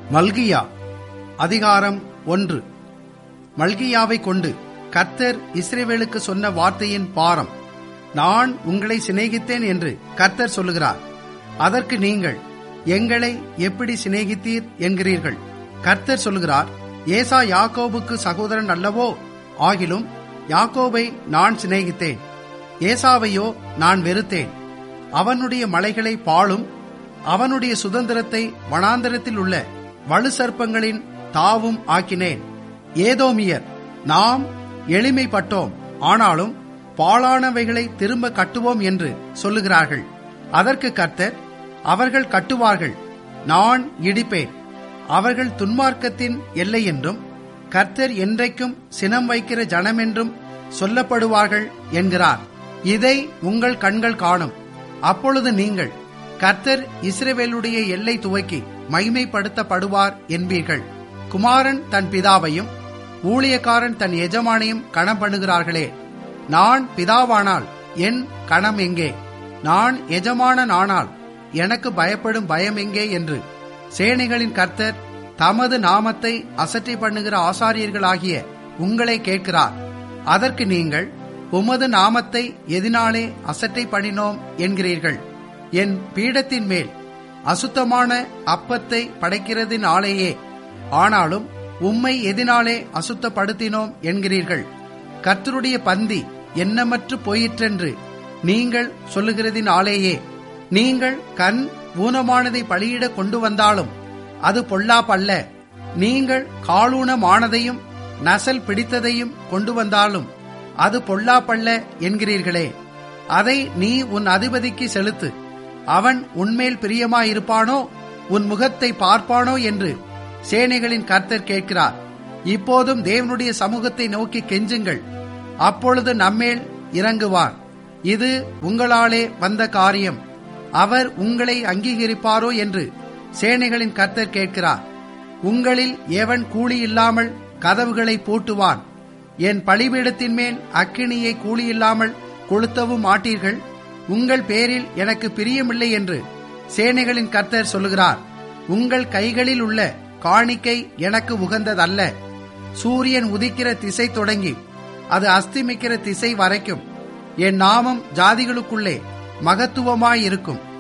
மல்கியா அதிகாரம் ஒன்று மல்கியாவை கொண்டு கர்த்தர் இஸ்ரேவேலுக்கு சொன்ன வார்த்தையின் பாரம் நான் உங்களை சிநேகித்தேன் என்று கர்த்தர் சொல்லுகிறார் அதற்கு நீங்கள் எங்களை எப்படி சிநேகித்தீர் என்கிறீர்கள் கர்த்தர் சொல்லுகிறார் ஏசா யாக்கோபுக்கு சகோதரன் அல்லவோ ஆகிலும் யாக்கோபை நான் சிநேகித்தேன் ஏசாவையோ நான் வெறுத்தேன் அவனுடைய மலைகளை பாழும் அவனுடைய சுதந்திரத்தை வனாந்தரத்தில் உள்ள வலு சர்ப்பங்களின் தாவும் ஆக்கினேன் ஏதோமியர் நாம் எளிமைப்பட்டோம் ஆனாலும் பாழானவைகளை திரும்ப கட்டுவோம் என்று சொல்லுகிறார்கள் அதற்கு கர்த்தர் அவர்கள் கட்டுவார்கள் நான் இடிப்பேன் அவர்கள் துன்மார்க்கத்தின் எல்லை என்றும் கர்த்தர் என்றைக்கும் சினம் வைக்கிற ஜனமென்றும் சொல்லப்படுவார்கள் என்கிறார் இதை உங்கள் கண்கள் காணும் அப்பொழுது நீங்கள் கர்த்தர் இஸ்ரவேலுடைய எல்லை துவக்கி மைமைப்படுத்தப்படுவார் என்பீர்கள் குமாரன் தன் பிதாவையும் ஊழியக்காரன் தன் எஜமானையும் கணம் பண்ணுகிறார்களே நான் பிதாவானால் என் கணம் எங்கே நான் எஜமானன் ஆனால் எனக்கு பயப்படும் பயம் எங்கே என்று சேனைகளின் கர்த்தர் தமது நாமத்தை அசட்டை பண்ணுகிற ஆசாரியர்களாகிய உங்களை கேட்கிறார் அதற்கு நீங்கள் உமது நாமத்தை எதினாலே அசட்டை பண்ணினோம் என்கிறீர்கள் என் பீடத்தின் மேல் அசுத்தமான அப்பத்தை படைக்கிறதினாலேயே ஆனாலும் உம்மை எதினாலே அசுத்தப்படுத்தினோம் என்கிறீர்கள் கர்த்தருடைய பந்தி எண்ணமற்று போயிற்றென்று நீங்கள் சொல்லுகிறதினாலேயே நீங்கள் கண் ஊனமானதை பலியிட கொண்டு வந்தாலும் அது பொல்லாப்பல்ல நீங்கள் காலூனமானதையும் நசல் பிடித்ததையும் கொண்டு வந்தாலும் அது பொல்லாப்பல்ல என்கிறீர்களே அதை நீ உன் அதிபதிக்கு செலுத்து அவன் உன்மேல் பிரியமாயிருப்பானோ உன் முகத்தை பார்ப்பானோ என்று சேனைகளின் கர்த்தர் கேட்கிறார் இப்போதும் தேவனுடைய சமூகத்தை நோக்கி கெஞ்சுங்கள் அப்பொழுது நம்மேல் இறங்குவார் இது உங்களாலே வந்த காரியம் அவர் உங்களை அங்கீகரிப்பாரோ என்று சேனைகளின் கர்த்தர் கேட்கிறார் உங்களில் எவன் கூலி இல்லாமல் கதவுகளை பூட்டுவான் என் பழிபீடத்தின் மேல் அக்கினியை கூலி இல்லாமல் கொளுத்தவும் மாட்டீர்கள் உங்கள் பேரில் எனக்கு பிரியமில்லை என்று சேனைகளின் கர்த்தர் சொல்லுகிறார் உங்கள் கைகளில் உள்ள காணிக்கை எனக்கு உகந்ததல்ல சூரியன் உதிக்கிற திசை தொடங்கி அது அஸ்திமிக்கிற திசை வரைக்கும் என் நாமம் ஜாதிகளுக்குள்ளே மகத்துவமாயிருக்கும்